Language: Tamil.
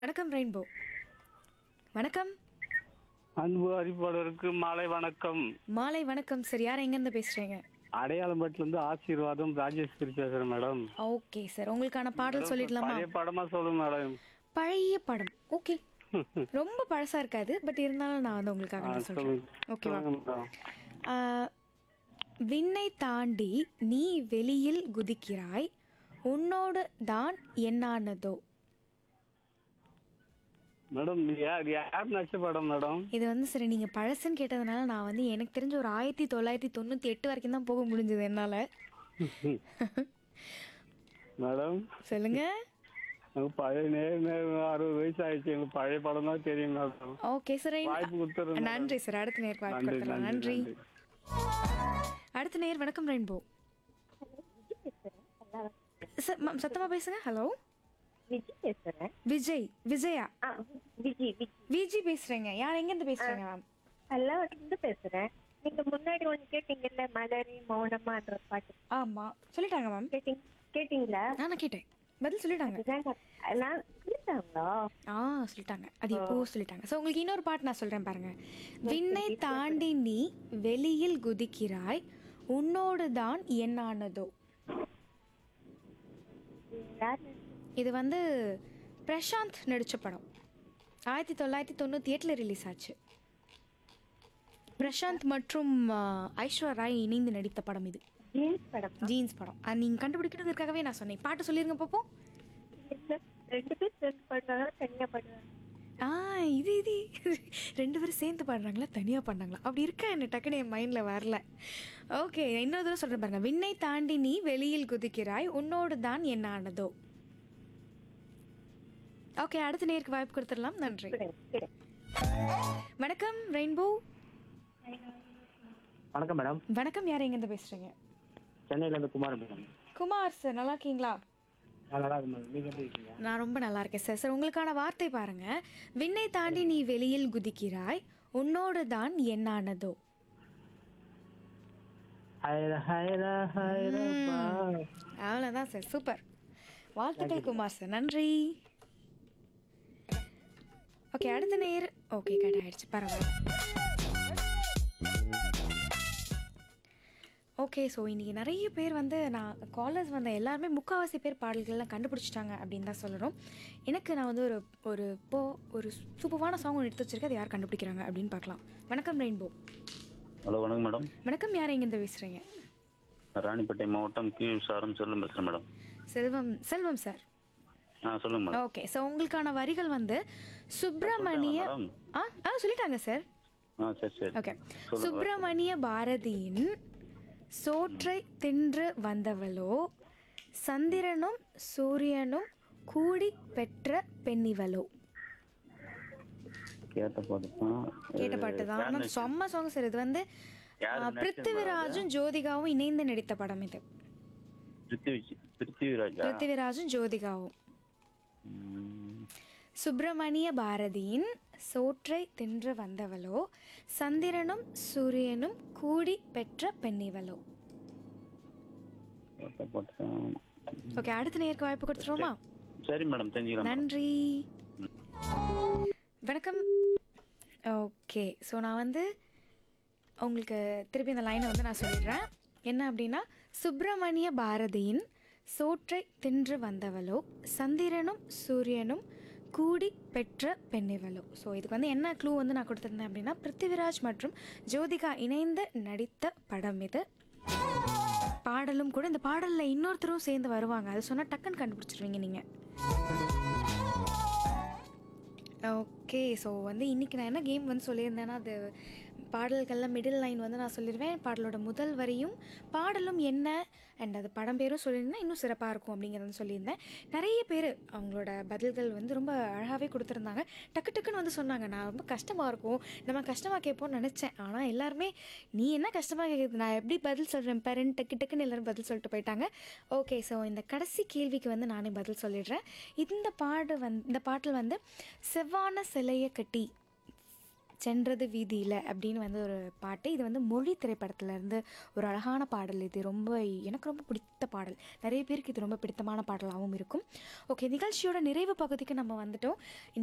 வணக்கம் ரெயின்போ வணக்கம் அன்பு அறிவாளருக்கு மாலை வணக்கம் மாலை வணக்கம் சார் யார் எங்கேருந்து பேசுறீங்க அடையாளம்பட்டில இருந்து ஆசீர்வாதம் ராஜேஸ்வரி பேசுறேன் மேடம் ஓகே சார் உங்களுக்கான பாடல் சொல்லிடலாமா பழைய படமா சொல்லுங்க மேடம் பழைய படம் ஓகே ரொம்ப பழசா இருக்காது பட் இருந்தாலும் நான் வந்து உங்களுக்காக நான் சொல்றேன் சொல்லுங்க ஓகேவா சொல்லுங்க மேடம் ஆஹ், விண்ணை தாண்டி நீ வெளியில் குதிக்கிறாய் உன்னோடு தான் என்னானதோ மேடம் இது யார் யார் நடிச்ச படம் மேடம் இது வந்து சரி நீங்க பழசுன்னு கேட்டதுனால நான் வந்து எனக்கு தெரிஞ்ச ஒரு ஆயிரத்தி தொள்ளாயிரத்தி தொண்ணூத்தி எட்டு வரைக்கும் தான் போக முடிஞ்சது என்னால மேடம் சொல்லுங்க எனக்கு பழைய நேரம் நேரம் அறுபது வயசு ஆயிடுச்சு எனக்கு பழைய படம் தான் தெரியும் மேடம் ஓகே சார் வாய்ப்பு கொடுத்துருங்க நன்றி சார் அடுத்த நேருக்கு வாய்ப்பு நன்றி கொடுத்துடலாம் நன்றி நன்றி அடுத்த நேர் வணக்கம் ரெயின்போ சார் மேம் சத்தமா பேசுங்க ஹலோ விஜி பேசுறேன் விஜய் விஜயா ஆ விஜி விஜி விஜி பேசுறீங்க யார் எங்கேருந்து பேசுறீங்க மேம் எல்லாம் இருந்து பேசுறேன் நீங்க முன்னாடி ஒண்ணு கேட்டீங்கல்ல மலரி மௌனமான்ற பாட்டு ஆமா சொல்லிட்டாங்க மேம் கேட்டீங்க கேட்டீங்களா நான் கேட்டேன் பதில் சொல்லிட்டாங்க அதுதாங்க நான் கேட்டாங்களா ஆ சொல்லிட்டாங்க அது இப்போ சொல்லிட்டாங்க ஸோ உங்களுக்கு இன்னொரு பாட்டு நான் சொல்றேன் பாருங்க விண்ணை தாண்டி நீ வெளியில் குதிக்கிறாய் உன்னோடு தான் என்னானதோ யார் இது வந்து பிரசாந்த் நடிச்ச படம் ஆயிரத்தி தொள்ளாயிரத்தி தொண்ணூற்றி எட்டில் ரிலீஸ் ஆச்சு பிரசாந்த் மற்றும் ஆ, ஐஸ்வர்யா ராய் இணைந்து நடித்த படம் இது ஜீன்ஸ் படம் ஜீன்ஸ் படம் அது நீங்கள் கண்டுபிடிக்கிறதுக்காகவே நான் சொன்னேன் பாட்டு சொல்லிருங்க பார்ப்போம் இல்ல, ரெண்டு பேர் சேர்ந்து பாடுறாங்க தனியா பாடுறாங்க ஆ இது இது ரெண்டு பேரும் சேர்ந்து பாடுறாங்களா தனியாக பாடுறாங்களா அப்படி இருக்கா என்ன டக்குனு என் மைண்டில் வரல ஓகே இன்னொரு தடவை சொல்கிறேன் பாருங்க விண்ணை தாண்டி நீ வெளியில் குதிக்கிறாய் உன்னோடு தான் என்ன ஆனதோ ஓகே அடுத்த நேருக்கு வாய்ப்பு கொடுத்துடலாம் நன்றி கொடுங்க, கொடுங்க. வணக்கம் ரெயின்போ வணக்கம் மேடம் வணக்கம் யார் எங்கேருந்து பேசுகிறீங்க சென்னையில இருந்து குமார் மேடம் குமார் சார் நல்லா இருக்கீங்களா நான் நல்லா இருக்கேன் மேடம் நீங்க எப்படி இருக்கீங்க நான் ரொம்ப நல்லா இருக்கேன் சார் சார் உங்களுக்கான வார்த்தை பாருங்க விண்ணை தாண்டி நீ வெளியில் குதிக்கிறாய் உன்னோடு தான் என்னானதோ ஹைரா ஹைரா ஹைரா அவ்வளோதான் சார் சூப்பர் வாழ்த்துக்கள் குமார் சார் நன்றி ஓகே அடுத்த நேர் ஓகே கட் ஆயிடுச்சு பரவாயில்ல ஓகே ஸோ இன்றைக்கி நிறைய பேர் வந்து நான் காலர்ஸ் வந்த எல்லாருமே முக்கால்வாசி பேர் பாடல்கள்லாம் கண்டுபிடிச்சிட்டாங்க அப்படின்னு தான் சொல்லணும் எனக்கு நான் வந்து ஒரு ஒரு போ ஒரு சூப்பரான சாங் ஒன்று எடுத்து வச்சிருக்கேன் அதை யார் கண்டுபிடிக்கிறாங்க அப்படின்னு பார்க்கலாம் வணக்கம் ரெயின்போ ஹலோ வணக்கம் மேடம் வணக்கம் யார் எங்கேருந்து பேசுகிறீங்க நான் ராணிப்பேட்டை மாவட்டம் கீழ் சாரம் செல்லும் பேசுகிறேன் மேடம் செல்வம் செல்வம் சார் ஆ சொல்லுங்க மேடம் ஓகே ஸோ உங்களுக்கான வரிகள் வந்து சுப்பிரமணிய மேடம். ஆ ஆ சொல்லிட்டாங்க சார் ஆ சரி சரி ஓகே சுப்பிரமணிய பாரதியின் சோற்றை தின்று வந்தவளோ சந்திரனும் சூரியனும் கூடி பெற்ற பெண்ணிவளோ கேட்ட பாட்டு தான் கேட்ட பாட்டு தான் ஆனால் செம்ம சாங் சார் இது வந்து யாரு ஆ, பிருத்திவிராஜும் ஜோதிகாவும் இணைந்து நடித்த படம் இது பிருத்திவி பிருத்திவிராஜா பிருத்திவிராஜும் ஜோதிகாவும் ம், சுப்பிரமணிய பாரதியின் சோற்றை தின்று வந்தவளோ சந்திரனும் சூரியனும் கூடி பெற்ற பெண்ணிவளோ கேட்ட பாட்டு தான் ஓகே அடுத்த நேருக்கு வாய்ப்பு கொடுத்துருவோமா சரி மேடம் தெரிஞ்சுக்கலாம் மேடம். நன்றி வணக்கம் ஓகே ஸோ நான் வந்து உங்களுக்கு திருப்பி இந்த லைனை வந்து நான் சொல்லிடுறேன் என்ன அப்படின்னா சுப்பிரமணிய பாரதியின் சோற்றை தின்று வந்தவளோ சந்திரனும் சூரியனும் கூடி பெற்ற பெண்ணிவளோ ஸோ இதுக்கு வந்து என்ன க்ளூ வந்து நான் கொடுத்துருந்தேன் அப்படின்னா பிருத்திவிராஜ் மற்றும் ஜோதிகா இணைந்து நடித்த படம் இது பாடலும் கூட இந்த பாடலில் இன்னொருத்தரும் சேர்ந்து வருவாங்க அது சொன்னால் டக்குன்னு கண்டுபிடிச்சிருவீங்க நீங்கள் ஓகே ஸோ வந்து இன்றைக்கி நான் என்ன கேம் வந்து சொல்லியிருந்தேன்னா அது பாடல்களில் மிடில் லைன் வந்து நான் சொல்லிடுவேன் பாடலோட முதல் வரியும் பாடலும் என்ன அண்ட் அது படம் பேரும் சொல்லியிருந்தேன் இன்னும் சிறப்பாக இருக்கும் அப்படிங்கிறத சொல்லியிருந்தேன் நிறைய பேர் அவங்களோட பதில்கள் வந்து ரொம்ப அழகாகவே கொடுத்துருந்தாங்க டக்கு டக்குன்னு வந்து சொன்னாங்க நான் ரொம்ப கஷ்டமாக இருக்கும் நம்ம கஷ்டமாக கேட்போம்னு நினச்சேன் ஆனால் எல்லாருமே நீ என்ன கஷ்டமாக கேட்குது நான் எப்படி பதில் சொல்கிறேன் பேரண்ட் டக்கு டக்குன்னு எல்லாரும் பதில் சொல்லிட்டு போயிட்டாங்க ஓகே ஸோ இந்த கடைசி கேள்விக்கு வந்து நானே பதில் சொல்லிடுறேன் இந்த பாடு வந்து இந்த பாட்டில் வந்து செவ்வான சிலையை கட்டி சென்றது வீதியில் அப்படின்னு வந்து ஒரு பாட்டு இது வந்து மொழி திரைப்படத்துல இருந்து ஒரு அழகான பாடல் இது ரொம்ப எனக்கு ரொம்ப பிடித்த பாடல் நிறைய பேருக்கு இது ரொம்ப பிடித்தமான பாடலாகவும் இருக்கும் ஓகே நிகழ்ச்சியோட நிறைவு பகுதிக்கு நம்ம வந்துட்டோம்